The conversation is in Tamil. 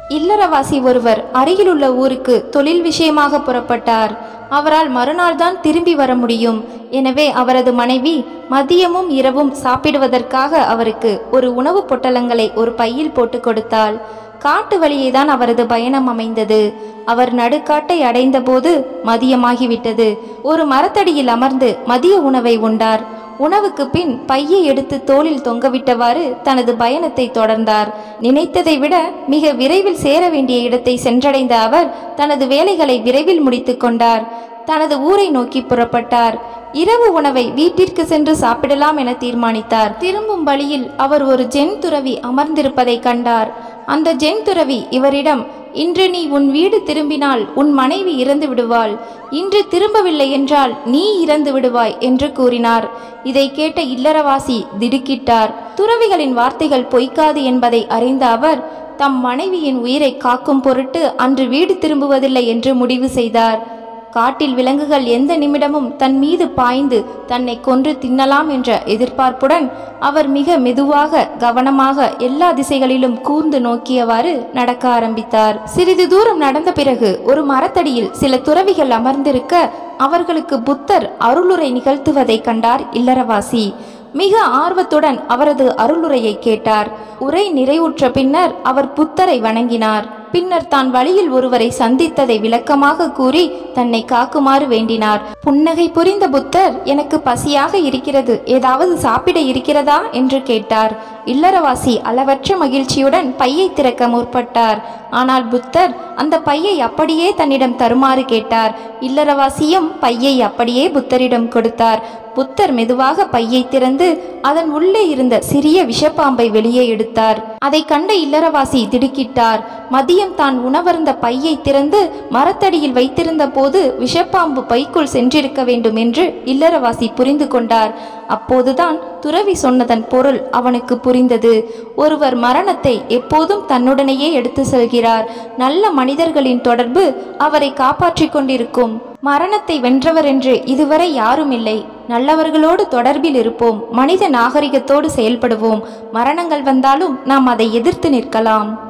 இல்லறவாசி ஒருவர் அருகிலுள்ள ஊருக்கு தொழில் விஷயமாக புறப்பட்டார் அவரால் மறுநாள் தான் திரும்பி வர முடியும் எனவே அவரது மனைவி மதியமும் இரவும் சாப்பிடுவதற்காக அவருக்கு ஒரு உணவுப் பொட்டலங்களை ஒரு பையில் போட்டு கொடுத்தாள் காட்டு வழியே தான் அவரது பயணம் அமைந்தது அவர் நடுக்காட்டை அடைந்தபோது மதியமாகிவிட்டது ஒரு மரத்தடியில் அமர்ந்து மதிய உணவை உண்டார் உணவுக்கு பின் பையை எடுத்து தோளில் தொங்கவிட்டவாறு தனது பயணத்தை தொடர்ந்தார் நினைத்ததை விட மிக விரைவில் சேர வேண்டிய இடத்தை சென்றடைந்த அவர் தனது வேலைகளை விரைவில் முடித்து கொண்டார் தனது ஊரை நோக்கி புறப்பட்டார் இரவு உணவை வீட்டிற்கு சென்று சாப்பிடலாம் என தீர்மானித்தார் திரும்பும் வழியில் அவர் ஒரு ஜென் துறவி அமர்ந்திருப்பதை கண்டார் அந்த ஜென் துறவி இவரிடம் இன்று நீ உன் வீடு திரும்பினால் உன் மனைவி இறந்து விடுவாள் இன்று திரும்பவில்லை என்றால் நீ இறந்து விடுவாய் என்று கூறினார் இதை கேட்ட இல்லறவாசி திடுக்கிட்டார் துறவிகளின் வார்த்தைகள் பொய்க்காது என்பதை அறிந்த அவர் தம் மனைவியின் உயிரை காக்கும் பொருட்டு அன்று வீடு திரும்புவதில்லை என்று முடிவு செய்தார் காட்டில் விலங்குகள் எந்த நிமிடமும் தன் மீது பாய்ந்து தன்னை கொன்று தின்னலாம் என்ற எதிர்பார்ப்புடன் அவர் மிக மெதுவாக கவனமாக எல்லா திசைகளிலும் கூர்ந்து நோக்கியவாறு நடக்க ஆரம்பித்தார் சிறிது தூரம் நடந்த பிறகு ஒரு மரத்தடியில் சில துறவிகள் அமர்ந்திருக்க அவர்களுக்கு புத்தர் அருளுரை நிகழ்த்துவதை கண்டார் இல்லறவாசி மிக ஆர்வத்துடன் அவரது அருளுரையை கேட்டார் உரை நிறைவுற்ற பின்னர் அவர் புத்தரை வணங்கினார் பின்னர் தான் வழியில் ஒருவரை சந்தித்ததை விளக்கமாக கூறி தன்னை காக்குமாறு வேண்டினார் புன்னகை புரிந்த புத்தர் எனக்கு பசியாக இருக்கிறது ஏதாவது சாப்பிட இருக்கிறதா என்று கேட்டார் இல்லறவாசி அளவற்ற மகிழ்ச்சியுடன் பையை திறக்க முற்பட்டார் ஆனால் புத்தர் அந்த பையை அப்படியே தன்னிடம் தருமாறு கேட்டார் இல்லறவாசியும் பையை அப்படியே புத்தரிடம் கொடுத்தார் புத்தர் மெதுவாக பையை திறந்து அதன் உள்ளே இருந்த சிறிய விஷப்பாம்பை வெளியே எடுத்தார் அதை கண்ட இல்லறவாசி திடுக்கிட்டார் மதியம் தான் உணவருந்த பையை திறந்து மரத்தடியில் வைத்திருந்த போது விஷப்பாம்பு பைக்குள் சென்றிருக்க வேண்டும் என்று இல்லறவாசி புரிந்து கொண்டார் அப்போதுதான் துறவி சொன்னதன் பொருள் அவனுக்கு புரிந்தது ஒருவர் மரணத்தை எப்போதும் தன்னுடனேயே எடுத்து செல்கிறார் நல்ல மனிதர்களின் தொடர்பு அவரை காப்பாற்றிக் கொண்டிருக்கும் மரணத்தை வென்றவர் என்று இதுவரை யாரும் இல்லை நல்லவர்களோடு தொடர்பில் இருப்போம் மனித நாகரிகத்தோடு செயல்படுவோம் மரணங்கள் வந்தாலும் நாம் அதை எதிர்த்து நிற்கலாம்